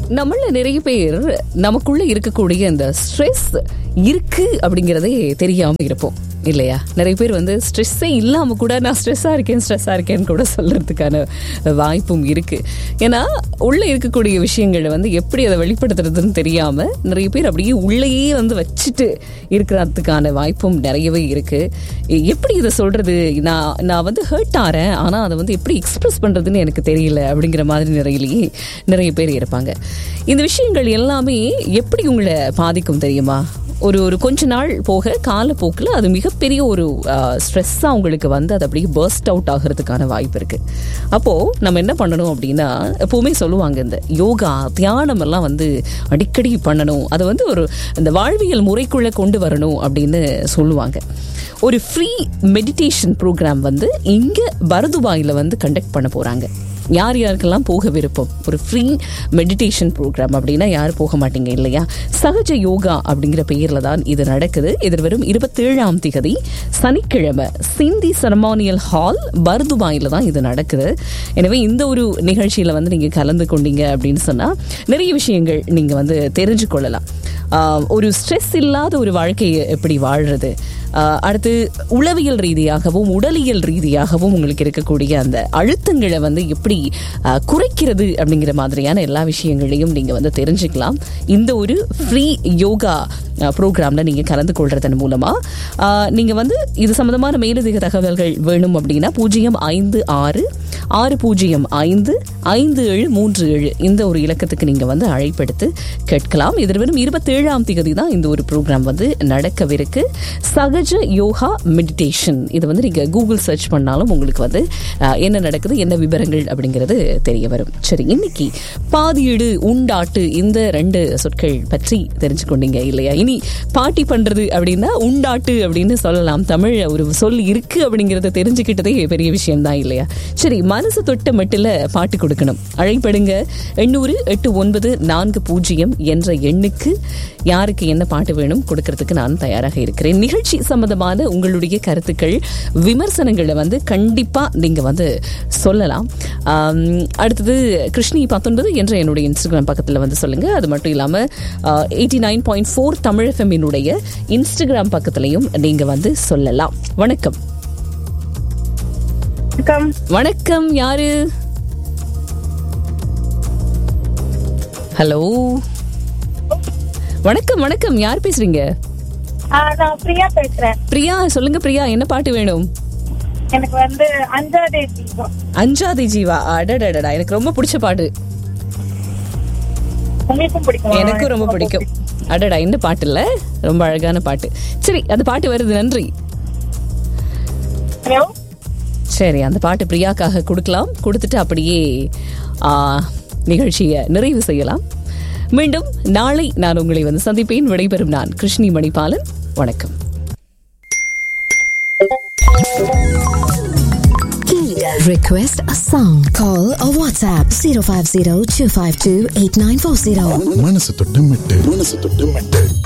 நம்மள நிறைய பேர் நமக்குள்ள இருக்கக்கூடிய இந்த ஸ்ட்ரெஸ் இருக்கு அப்படிங்கறதே தெரியாம இருப்போம் இல்லையா நிறைய பேர் வந்து ஸ்ட்ரெஸ்ஸே இல்லாம கூட நான் ஸ்ட்ரெஸ்ஸா இருக்கேன் ஸ்ட்ரெஸ்ஸா இருக்கேன்னு கூட சொல்றதுக்கான வாய்ப்பும் இருக்கு ஏன்னா உள்ள இருக்கக்கூடிய விஷயங்களை வந்து எப்படி அதை வெளிப்படுத்துறதுன்னு தெரியாம நிறைய பேர் அப்படியே உள்ளேயே வந்து வச்சுட்டு இருக்கிறதுக்கான வாய்ப்பும் நிறையவே இருக்கு எப்படி இதை சொல்றது நான் நான் வந்து ஹர்ட் ஆறேன் ஆனா அதை வந்து எப்படி எக்ஸ்பிரஸ் பண்றதுன்னு எனக்கு தெரியல அப்படிங்கிற மாதிரி நிறையிலேயே நிறைய பேர் இருப்பாங்க இந்த விஷயங்கள் எல்லாமே எப்படி உங்களை பாதிக்கும் தெரியுமா ஒரு ஒரு கொஞ்ச நாள் போக காலப்போக்கில் அது மிகப்பெரிய ஒரு ஸ்ட்ரெஸ்ஸாக உங்களுக்கு வந்து அது அப்படியே பர்ஸ்ட் அவுட் ஆகிறதுக்கான வாய்ப்பு இருக்கு அப்போது நம்ம என்ன பண்ணணும் அப்படின்னா எப்போவுமே சொல்லுவாங்க இந்த யோகா தியானம் எல்லாம் வந்து அடிக்கடி பண்ணணும் அதை வந்து ஒரு இந்த வாழ்வியல் முறைக்குள்ளே கொண்டு வரணும் அப்படின்னு சொல்லுவாங்க ஒரு ஃப்ரீ மெடிடேஷன் ப்ரோக்ராம் வந்து இங்கே பரதுபாயில் வந்து கண்டக்ட் பண்ண போகிறாங்க யார் யாருக்கெல்லாம் போக விருப்பம் ஒரு ஃப்ரீ மெடிடேஷன் ப்ரோக்ராம் அப்படின்னா யாரும் போக மாட்டீங்க இல்லையா சகஜ யோகா அப்படிங்கிற பெயரில் தான் இது நடக்குது இது வரும் இருபத்தேழாம் திகதி சனிக்கிழமை சிந்தி சரமானியல் ஹால் பர்துபாயில் தான் இது நடக்குது எனவே இந்த ஒரு நிகழ்ச்சியில் வந்து நீங்கள் கலந்து கொண்டீங்க அப்படின்னு சொன்னால் நிறைய விஷயங்கள் நீங்கள் வந்து தெரிஞ்சு கொள்ளலாம் ஒரு ஸ்ட்ரெஸ் இல்லாத ஒரு வாழ்க்கையை எப்படி வாழ்றது அடுத்து உளவியல் ரீதியாகவும் உடலியல் ரீதியாகவும் உங்களுக்கு இருக்கக்கூடிய அந்த அழுத்தங்களை வந்து எப்படி குறைக்கிறது அப்படிங்கிற மாதிரியான எல்லா விஷயங்களையும் நீங்கள் வந்து தெரிஞ்சுக்கலாம் இந்த ஒரு ஃப்ரீ யோகா ப்ரோக்ராமில் நீங்கள் கலந்து கொள்றதன் மூலமாக நீங்கள் வந்து இது சம்மந்தமான மேலதிக தகவல்கள் வேணும் அப்படின்னா பூஜ்ஜியம் ஐந்து ஆறு ஆறு பூஜ்ஜியம் ஐந்து ஐந்து ஏழு மூன்று ஏழு இந்த ஒரு இலக்கத்துக்கு நீங்கள் வந்து அழைப்பெடுத்து கேட்கலாம் இது வெறும் இருபத்தேழாம் தேதி தான் இந்த ஒரு ப்ரோக்ராம் வந்து நடக்கவிருக்கு சகஜ யோகா மெடிடேஷன் இது வந்து நீங்கள் கூகுள் சர்ச் பண்ணாலும் உங்களுக்கு வந்து என்ன நடக்குது என்ன விவரங்கள் அப்படிங்கிறது தெரிய வரும் சரி இன்னைக்கு பாதியீடு உண்டாட்டு இந்த ரெண்டு சொற்கள் பற்றி தெரிஞ்சு கொண்டீங்க இல்லையா இனி பாட்டி பண்றது அப்படின்னா உண்டாட்டு அப்படின்னு சொல்லலாம் தமிழ் ஒரு சொல் இருக்கு அப்படிங்கறத தெரிஞ்சுக்கிட்டதே பெரிய விஷயம் தான் இல்லையா சரி மனசு தொட்ட மட்டில் பாட்டு கொடுக்கணும் அழைப்படுங்க எண்ணூறு எட்டு ஒன்பது நான்கு பூஜ்ஜியம் என்ற எண்ணுக்கு யாருக்கு என்ன பாட்டு வேணும் கொடுக்கறதுக்கு நான் தயாராக இருக்கிறேன் நிகழ்ச்சி சம்பந்தமான உங்களுடைய கருத்துக்கள் விமர்சனங்களை வந்து கண்டிப்பா நீங்க வந்து சொல்லலாம் அடுத்தது கிருஷ்ணி பத்தொன்பது என்ற என்னுடைய இன்ஸ்டாகிராம் பக்கத்தில் வந்து சொல்லுங்க அது மட்டும் இல்லாம eighty nine point four Tamil எஃப்எம்மினுடைய இன்ஸ்டாகிராம் பக்கத்திலையும் நீங்க வந்து சொல்லலாம் வணக்கம் வணக்கம் வணக்கம் யாரு ஹலோ வணக்கம் வணக்கம் யார் பேசுறீங்க நான் பிரியா பேசுறேன் பிரியா சொல்லுங்க பிரியா என்ன பாட்டு வேணும் எனக்கு வந்து அஞ்சாதே தீபம் அஞ்சாதி ஜீவா அடடடடா எனக்கு ரொம்ப பிடிச்ச பாட்டு உங்களுக்கும் பிடிக்கும் எனக்கும் ரொம்ப பிடிக்கும் அடடா இந்த பாட்டு இல்ல ரொம்ப அழகான பாட்டு சரி அந்த பாட்டு வருது நன்றி ஹலோ சரி அந்த பாட்டு பிரியாக்காக கொடுக்கலாம் கொடுத்துட்டு அப்படியே நிகழ்ச்சியை நிறைவு செய்யலாம் மீண்டும் நாளை நான் உங்களை வந்து சந்திப்பேன் விடைபெறும் நான் கிருஷ்ணி மணிபாலன் வணக்கம் Request a song. Call or WhatsApp 050 252 8940. மனசு தொட்டு மெட்டு மனசு தொட்டு மெட்டு